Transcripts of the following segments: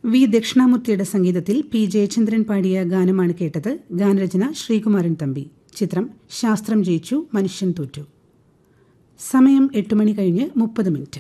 V ദക്ഷിണാമൂർത്തിയുടെ സംഗീതത്തിൽ P Jayachandran പാടിയ ഗാനമാണ് കേട്ടത് ഗാനരചന ശ്രീകുമാരൻ തമ്പി ചിത്രം ശാസ്ത്രം ജയിച്ചു മനുഷ്യൻ തോറ്റു സമയം എട്ട് മണി കഴിഞ്ഞ് മുപ്പത് minute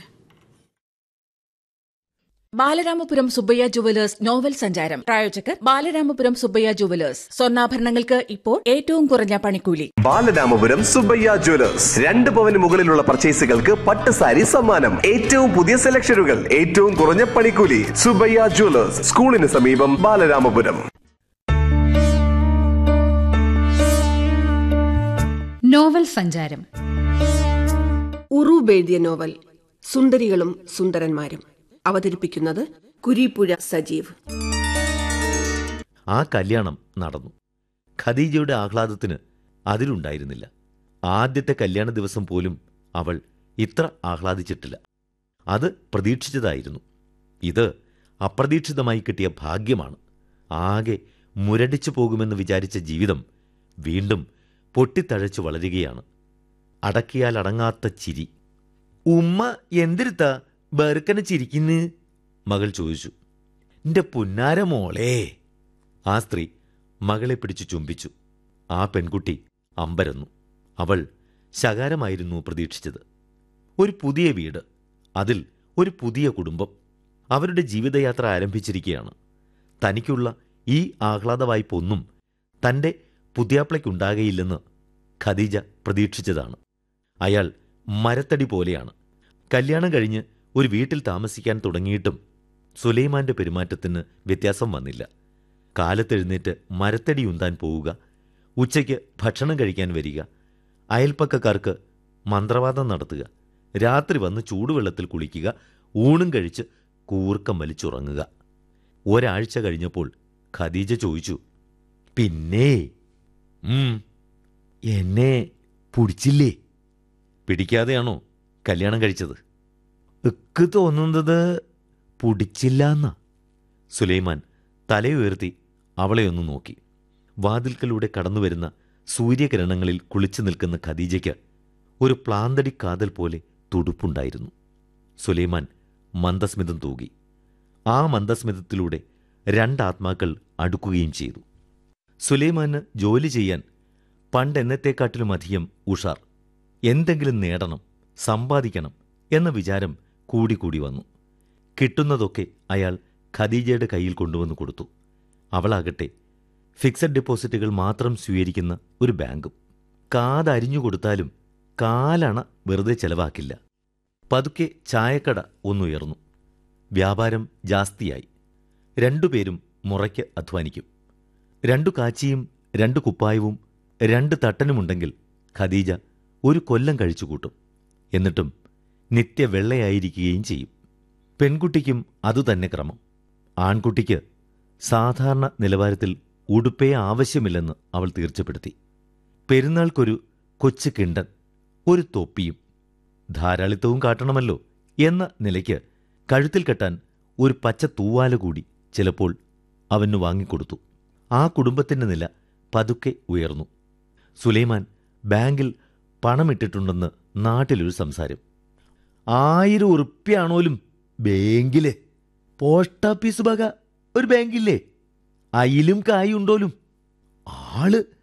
Balaramapuram Subbaiah jewellers novel സഞ്ചാരം പ്രായോജകർ ബാലരാമപുരം സുബ്ബയ്യ ജുവലേഴ്സ് സ്വർണ്ണാഭരണങ്ങൾക്ക് ഇപ്പോൾ ഏറ്റവും കുറഞ്ഞ പണിക്കൂലി ബാലരാമപുരം സുബ്ബയ്യ ജ്വല്ലേഴ്സ് രണ്ട് പവന് മുകളിലുള്ള പർച്ചേസുകൾക്ക് പട്ട് സാരി സമ്മാനം ഏറ്റവും പുതിയ സെലക്ഷനുകൾ ഏറ്റവും കുറഞ്ഞ പണിക്കൂലി സുബ്ബയ്യ ജ്വല്ലേഴ്സ് സ്കൂളിന് സമീപം ബാലരാമപുരം നോവൽ സഞ്ചാരം ഉറൂബ് എഴുതിയ നോവൽ സുന്ദരികളും സുന്ദരന്മാരും അവതരിപ്പിക്കുന്നത് കുരീപ്പുഴ സജീവ് ആ കല്യാണം നടന്നു ഖദീജയുടെ ആഹ്ലാദത്തിന് അതിലുണ്ടായിരുന്നില്ല ആദ്യത്തെ കല്യാണ ദിവസം പോലും അവൾ ഇത്ര ആഹ്ലാദിച്ചിട്ടില്ല അത് പ്രതീക്ഷിച്ചതായിരുന്നു ഇത് അപ്രതീക്ഷിതമായി കിട്ടിയ ഭാഗ്യമാണ് ആകെ മുരടിച്ചു പോകുമെന്ന് വിചാരിച്ച ജീവിതം വീണ്ടും പൊട്ടിത്തഴച്ചു വളരുകയാണ് അടക്കിയാൽ അടങ്ങാത്ത ചിരി ഉമ്മ എന്തിരുത്താ ബർക്കനെ ചിരിക്കുന്ന് മകൾ ചോദിച്ചു എന്റെ പുന്നാര മോളേ ആ സ്ത്രീ മകളെ പിടിച്ചു ചുംബിച്ചു ആ പെൺകുട്ടി അമ്പരന്നു അവൾ ശകാരമായിരുന്നു പ്രതീക്ഷിച്ചത് ഒരു പുതിയ വീട് അതിൽ ഒരു പുതിയ കുടുംബം അവരുടെ ജീവിതയാത്ര ആരംഭിച്ചിരിക്കുകയാണ് തനിക്കുള്ള ഈ ആഹ്ലാദവായ്പൊന്നും തന്റെ പുതിയാപ്ലയ്ക്കുണ്ടാകയില്ലെന്ന് ഖദീജ പ്രതീക്ഷിച്ചതാണ് അയാൾ മരത്തടി പോലെയാണ് കല്യാണം കഴിഞ്ഞ് ഒരു വീട്ടിൽ താമസിക്കാൻ തുടങ്ങിയിട്ടും സുലൈമാന്റെ പെരുമാറ്റത്തിന് വ്യത്യാസം വന്നില്ല കാലത്തെഴുന്നേറ്റ് മരത്തടി ഉന്താൻ പോവുക ഉച്ചയ്ക്ക് ഭക്ഷണം കഴിക്കാൻ വരിക അയൽപ്പക്കക്കാർക്ക് മന്ത്രവാദം നടത്തുക രാത്രി വന്ന് ചൂടുവെള്ളത്തിൽ കുളിക്കുക ഊണും കഴിച്ച് കൂർക്കം വലിച്ചുറങ്ങുക ഒരാഴ്ച കഴിഞ്ഞപ്പോൾ ഖദീജ ചോദിച്ചു പിന്നെ ഉം, എന്നെ പിടിച്ചില്ലേ പിടിക്കാതെയാണോ കല്യാണം കഴിച്ചത് ഇക്ക് തോന്നുന്നത് പിടിച്ചില്ല സുലൈമാൻ തലയുയർത്തി അവളെ ഒന്ന് നോക്കി വാതിൽക്കലൂടെ കടന്നുവരുന്ന സൂര്യകിരണങ്ങളിൽ കുളിച്ചു നിൽക്കുന്ന ഖദീജയ്ക്ക് ഒരു പ്ലാന്തടി കാതൽ പോലെ തുടുപ്പുണ്ടായിരുന്നു സുലൈമാൻ മന്ദസ്മിതം തൂകി ആ മന്ദസ്മിതത്തിലൂടെ രണ്ടാത്മാക്കൾ അടുക്കുകയും ചെയ്തു സുലൈമാന് ജോലി ചെയ്യാൻ പണ്ടെന്നത്തേക്കാട്ടിലും അധികം ഉഷാർ എന്തെങ്കിലും നേടണം സമ്പാദിക്കണം എന്ന വിചാരം കൂടിക്കൂടി വന്നു കിട്ടുന്നതൊക്കെ അയാൾ ഖദീജയുടെ കയ്യിൽ കൊണ്ടുവന്ന് കൊടുത്തു അവളാകട്ടെ ഫിക്സഡ് ഡെപ്പോസിറ്റുകൾ മാത്രം സ്വീകരിക്കുന്ന ഒരു ബാങ്കും കാതരിഞ്ഞു കൊടുത്താലും കാലണ വെറുതെ ചെലവാക്കില്ല പതുക്കെ ചായക്കട ഒന്നുയർന്നു വ്യാപാരം ജാസ്തിയായി രണ്ടുപേരും മുറയ്ക്ക് അധ്വാനിക്കും രണ്ടു കാച്ചിയും രണ്ടു കുപ്പായവും രണ്ട് തട്ടനുമുണ്ടെങ്കിൽ ഖദീജ ഒരു കൊല്ലം കഴിച്ചുകൂട്ടും എന്നിട്ടും നിത്യ വെള്ളയായിരിക്കുകയും ചെയ്യും പെൺകുട്ടിക്കും അതുതന്നെ ക്രമം ആൺകുട്ടിക്ക് സാധാരണ നിലവാരത്തിൽ ഉടുപ്പേ ആവശ്യമില്ലെന്ന് അവൾ തീർച്ചപ്പെടുത്തി പെരുന്നാൾക്കൊരു കൊച്ചു കിണ്ടൻ ഒരു തൊപ്പിയും ധാരാളിത്തവും കാട്ടണമല്ലോ എന്ന നിലയ്ക്ക് കഴുത്തിൽ കെട്ടാൻ ഒരു പച്ച തൂവാല കൂടി ചിലപ്പോൾ അവന് വാങ്ങിക്കൊടുത്തു ആ കുടുംബത്തിന്റെ നില പതുക്കെ ഉയർന്നു സുലൈമാൻ ബാങ്കിൽ പണമിട്ടിട്ടുണ്ടെന്ന് നാട്ടിലൊരു സംസാരം ആയിരം ഉറുപ്പ്യാണോലും ബാങ്കിലെ പോസ്റ്റ് ഓഫീസ് വക ഒരു ബാങ്കില്ലേ അയിലും കായുണ്ടോലും ആള്